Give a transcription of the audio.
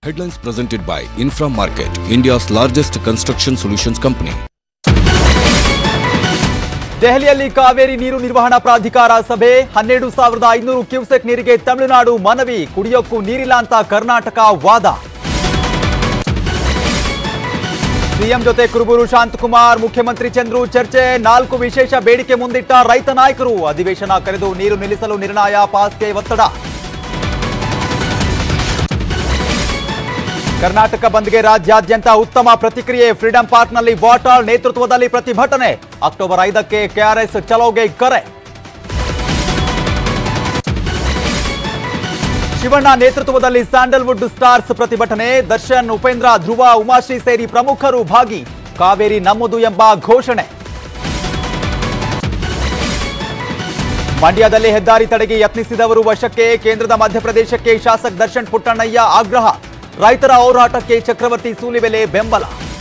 Headlines presented by Infra Market, India's largest construction solutions company. ದೆಹಲಿಯಲ್ಲಿ ಕಾವೇರಿ ನೀರು ನಿರ್ವಹಣಾ ಪ್ರಾಧಿಕಾರ ಸಭೆ ಹನ್ನೆರಡು ಸಾವಿರದ ಐನೂರು ಕ್ಯೂಸೆಕ್ ನೀರಿಗೆ ತಮಿಳುನಾಡು ಮನವಿ ಕುಡಿಯೋಕ್ಕೂ ನೀರಿಲ್ಲ ಅಂತ ಕರ್ನಾಟಕ ವಾದ ಸಿಎಂ ಜೊತೆ ಕುರುಬೂರು ಶಾಂತಕುಮಾರ್ ಮುಖ್ಯಮಂತ್ರಿ ಚಂದ್ರು ಚರ್ಚೆ ನಾಲ್ಕು ವಿಶೇಷ ಬೇಡಿಕೆ ಮುಂದಿಟ್ಟ ರೈತ ನಾಯಕರು ಅಧಿವೇಶನ ಕರೆದು ನೀರು ನಿಲ್ಲಿಸಲು ನಿರ್ಣಯ ಪಾಸ್ಗೆ ಒತ್ತಡ ಕರ್ನಾಟಕ ಬಂದ್ಗೆ ರಾಜ್ಯಾದ್ಯಂತ ಉತ್ತಮ ಪ್ರತಿಕ್ರಿಯೆ ಫ್ರೀಡಂ ಪಾರ್ಕ್ನಲ್ಲಿ ವಾಟಾಳ್ ನೇತೃತ್ವದಲ್ಲಿ ಪ್ರತಿಭಟನೆ ಅಕ್ಟೋಬರ್ ಐದಕ್ಕೆ ಕೆಆರ್ಎಸ್ ಚಲೋಗೆ ಕರೆ ಶಿವಣ್ಣ ನೇತೃತ್ವದಲ್ಲಿ ಸ್ಯಾಂಡಲ್ವುಡ್ ಸ್ಟಾರ್ಸ್ ಪ್ರತಿಭಟನೆ ದರ್ಶನ್ ಉಪೇಂದ್ರ ಧ್ರುವ ಉಮಾಶ್ರೀ ಸೇರಿ ಪ್ರಮುಖರು ಭಾಗಿ ಕಾವೇರಿ ನಮ್ಮದು ಎಂಬ ಘೋಷಣೆ ಮಂಡ್ಯದಲ್ಲಿ ಹೆದ್ದಾರಿ ತಡೆಗೆ ಯತ್ನಿಸಿದವರು ವಶಕ್ಕೆ ಕೇಂದ್ರದ ಮಧ್ಯಪ್ರದೇಶಕ್ಕೆ ಶಾಸಕ ದರ್ಶನ್ ಪುಟ್ಟಣ್ಣಯ್ಯ ಆಗ್ರಹ ರೈತರ ಹೋರಾಟಕ್ಕೆ ಚಕ್ರವರ್ತಿ ಸೂಲಿಬೆಲೆ ಬೆಂಬಲ